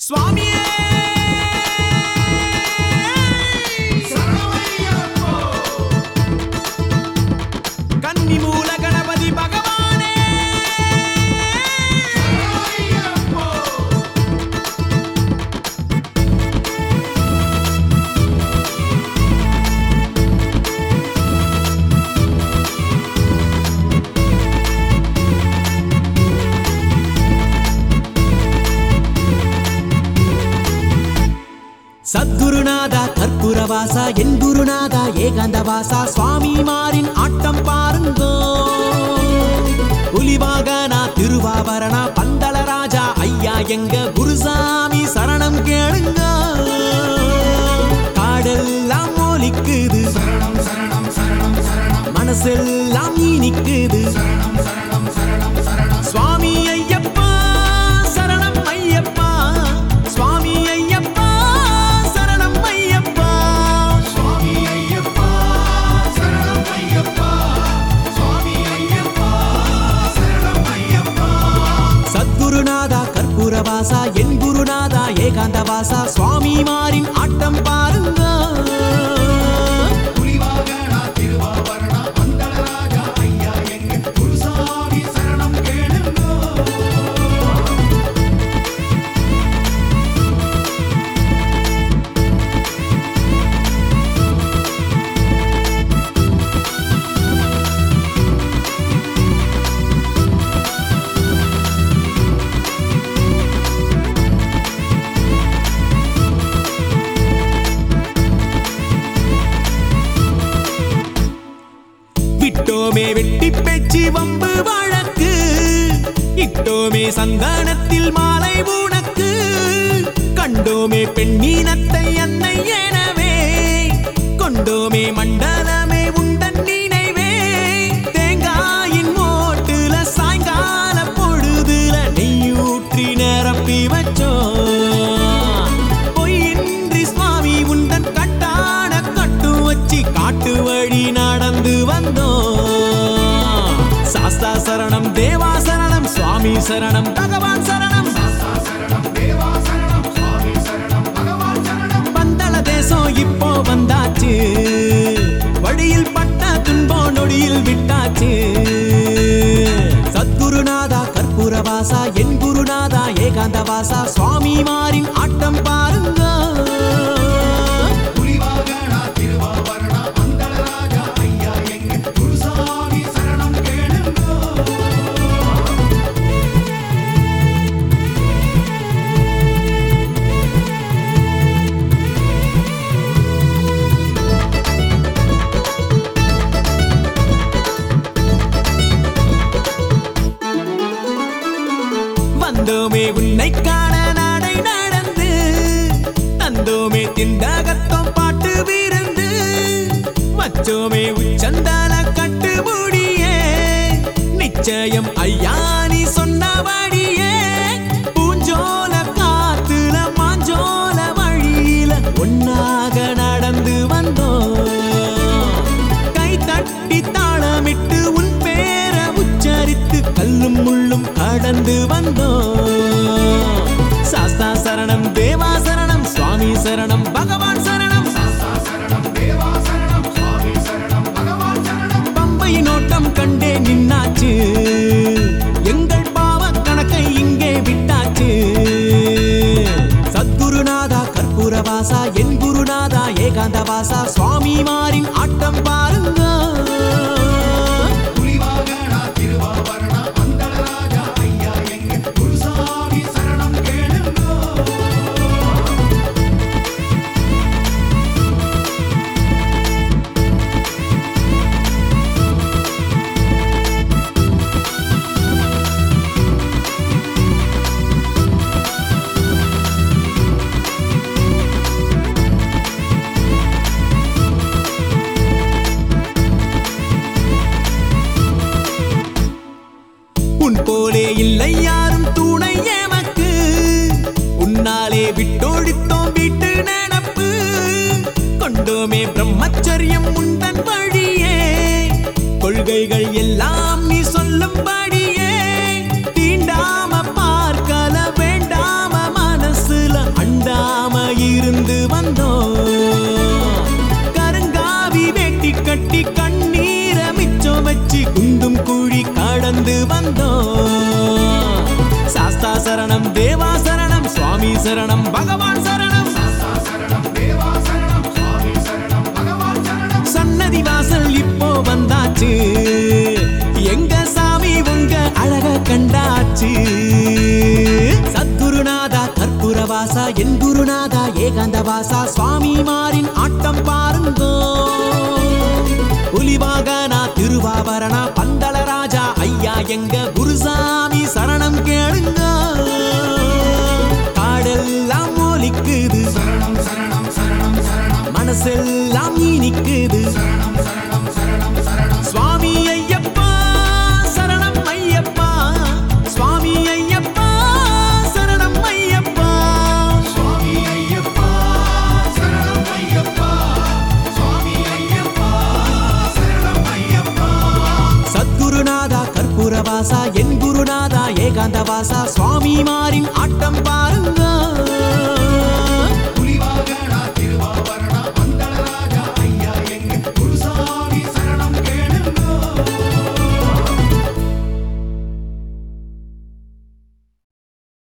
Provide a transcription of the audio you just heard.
சுவாமியே கன்னி மூல கணபதி பகவானே சத்குருநாதா கற்பூரவாசா என் குருநாதா ஏகாந்தவாசா சுவாமி மாறின் ஆட்டம் பாருங்கோ புலிவாகனா திருவாபரணா பந்தள ராஜா ஐயா எங்க குருசாமி சரணம் கேளுங்க காடெல்லாம் ஒலிக்குது மனசெல்லாம் இனிக்குது சுவாமி ஐயப்பா சரணம் ஐயப்பா சுவாமி ஐயப்பா சரணம் ஐயப்பா சுவாமி ஐயப்பா சரணம் ஐயப்பா சுவாமி ஐயப்பா சரணம் ஐயப்பா சத்குருநாதா கற்பூரவாசா என் குருநாதா ஏகாந்தவாசா சுவாமி மாறின் ஆட்டம் பாருங்க புலிவாகனா திருவாபரணா பந்தள ராஜா ஐயா எங்க குருசாமி சரணம் கேளுங்கோ விட்டோமே வெட்டி பேச்சு வம்பு வழக்கு இட்டோமே சந்தானத்தில் மாலை உனக்கு கண்டோமே பெண்ணீனத்தை அன்னை எனவே கொண்டோமே மண்டலமே உண்டன் நினைவே தேங்காயின் மோட்டுல சாயங்கால பொழுதுல நெய்யூற்றி நிரப்பி வச்சோம் பொய்யின்றி சுவாமி உண்டன் கட்டான கட்டு வச்சு காட்டு வழி நடந்து வந்தோம் சாஸ்தா சரணம் தேவா சரணம் சுவாமி சரணம் பகவான் சரணம் சாஸ்தா சரணம் தேவா சரணம் சுவாமி சரணம் பகவான் சரணம் பந்தள தேசம் இப்போ வந்தாச்சு வழியில் பட்ட துன்பம் நொடியில் விட்டாச்சு சத்குருநாதா கற்பூரவாசா என் குருநாதா ஏகாந்தவாசா சுவாமி மாறின் ஆட்டம் பாருங்க புலிவாகனா திருவாபரணா பந்தள ராஜா ஐயா எங்க குருசாமி சரணம் கேளுங்கோ வந்தோமே உன்னை காண நடை நடந்து தந்தோமே திண்டகத்தம் பாட்டு விருந்து வச்சோமே உச்சந்தால கட்டு முடியே நிச்சயம் ஐயா நீ சொன்னபடியே பூஞ்சோல காத்துல மாஞ்சோல வழியில ஒன்னாக நடந்து வந்தோம் கை தட்டி தாளமிட்டு உன் பேர உச்சரித்து கல்லும் முள்ளும் கடந்து வந்தோம் சாஸ்தா சரணம் தேவா சரணம் சுவாமி சரணம் பகவான் சரணம் சாஸ்தா சரணம் தேவா சரணம் சுவாமி சரணம் பகவான் சரணம் பம்பை நோட்டம் கண்டே நின்னாச்சு எங்கள் பாவ கணக்கை இங்கே விட்டாச்சு சத்குருநாதா கற்பூரவாசா என் குருநாதா ஏகாந்தவாசா சுவாமி மாறின் ஆட்டம் பாருங்க புலிவாகனா திருவாபரணா பந்தள ராஜா ஐயா எங்க குருசாமி சரணம் கேளுங்கோ உன் போலே இல்லை யாரும் துணை எமக்கு உன்னாலே விட்டோடித்தோம் வீட்டு நினப்பு கொண்டோமே பிரம்மச்சரியம் உந்தன் வழியே கொள்கைகள் எல்லாம் நீ சொல்லும்படியே தீண்டாம பார்க்கல வேண்டாம மனசுல சரணம் பகவான் சரணம் சாஸ்தா சரணம் தேவா சரணம் சுவாமி சரணம் பகவான் சரணம் சன்னதி வாசல் இப்போ வந்தாச்சு எங்க சாமி உங்க அழக கண்டாச்சு சத்குருநாதா கற்பூரவாசா என் குருநாதா ஏகாந்தவாசா சுவாமி மாறின் ஆட்டம் பாருங்க புலிவாகனா திருவாபரணா பந்தள ராஜா ஐயா எங்க குருசாமி சரணம் கேளுங்க காடெல்லாம் ஒலிக்குது சரணம் சரணம் சரணம் சரணம் மனசெல்லாம் இனிக்குது சரணம் சரணம் சரணம் சரணம் சுவாமி ஐயப்பா சரணம் ஐயப்பா சுவாமி ஐயப்பா சரணம் ஐயப்பா சுவாமி ஐயப்பா சரணம் ஐயப்பா சுவாமி ஐயப்பா சரணம் ஐயப்பா சத்குருநாதா கற்பூரவாசா என் குருநாதா ஏகாந்தவாசா சுவாமி மாறின்